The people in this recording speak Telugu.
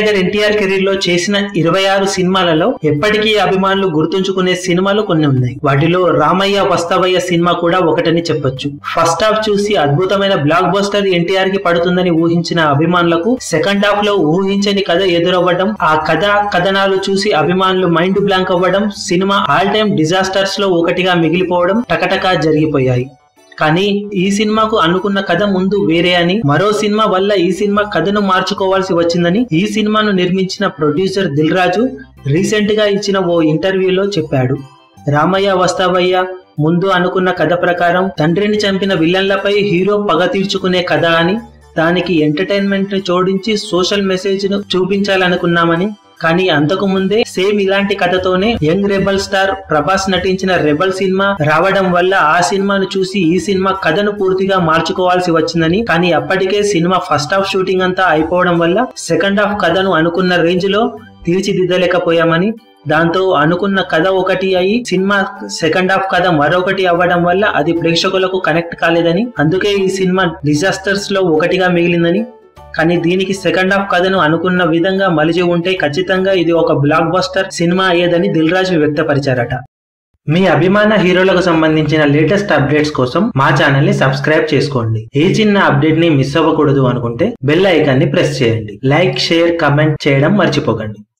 టైగర్ ఎన్టీఆర్ కెరీర్ లో చేసిన ఇరవై ఆరు సినిమాలలో ఎప్పటికీ అభిమానులు గుర్తుంచుకునే సినిమాలు కొన్ని ఉన్నాయి వాటిలో రామయ్య వస్తావయ్య సినిమా కూడా ఒకటని చెప్పొచ్చు ఫస్ట్ హాఫ్ చూసి అద్భుతమైన బ్లాక్ బస్టర్ ఎన్టీఆర్ కి పడుతుందని ఊహించిన అభిమానులకు సెకండ్ హాఫ్ లో ఊహించని కథ ఎదురవ్వడం ఆ కథ కథనాలు చూసి అభిమానులు మైండ్ బ్లాంక్ అవ్వడం సినిమా ఆల్ టైమ్ డిజాస్టర్స్ లో ఒకటిగా మిగిలిపోవడం టకటకా జరిగిపోయాయి కానీ ఈ సినిమాకు అనుకున్న కథ ముందు వేరే అని మరో సినిమా వల్ల ఈ సినిమా కథను మార్చుకోవాల్సి వచ్చిందని ఈ సినిమాను నిర్మించిన ప్రొడ్యూసర్ దిల్ రాజు రీసెంట్ గా ఇచ్చిన ఓ ఇంటర్వ్యూలో చెప్పాడు రామయ్య వస్తావయ్య ముందు అనుకున్న కథ ప్రకారం తండ్రిని చంపిన విలన్లపై హీరో పగ తీర్చుకునే కథ అని దానికి ఎంటర్టైన్మెంట్ ని జోడించి సోషల్ మెసేజ్ ను చూపించాలనుకున్నామని కానీ అంతకు ముందే సేమ్ ఇలాంటి కథతోనే యంగ్ రెబల్ స్టార్ ప్రభాస్ నటించిన రెబల్ సినిమా రావడం వల్ల ఆ సినిమాను చూసి ఈ సినిమా కథను పూర్తిగా మార్చుకోవాల్సి వచ్చిందని కానీ అప్పటికే సినిమా ఫస్ట్ హాఫ్ షూటింగ్ అంతా అయిపోవడం వల్ల సెకండ్ హాఫ్ కథను అనుకున్న రేంజ్ లో తీర్చిదిద్దలేకపోయామని దాంతో అనుకున్న కథ ఒకటి అయి సినిమా సెకండ్ హాఫ్ కథ మరొకటి అవ్వడం వల్ల అది ప్రేక్షకులకు కనెక్ట్ కాలేదని అందుకే ఈ సినిమా డిజాస్టర్స్ లో ఒకటిగా మిగిలిందని కానీ దీనికి సెకండ్ హాఫ్ కథను అనుకున్న విధంగా మలిచి ఉంటే ఖచ్చితంగా ఇది ఒక బ్లాక్ బస్టర్ సినిమా అయ్యేదని దిల్ రాజు వ్యక్తపరిచారట మీ అభిమాన హీరోలకు సంబంధించిన లేటెస్ట్ అప్డేట్స్ కోసం మా ఛానల్ ని సబ్స్క్రైబ్ చేసుకోండి ఏ చిన్న అప్డేట్ ని మిస్ అవ్వకూడదు అనుకుంటే బెల్ ఐకాన్ ని ప్రెస్ చేయండి లైక్ షేర్ కమెంట్ చేయడం మర్చిపోకండి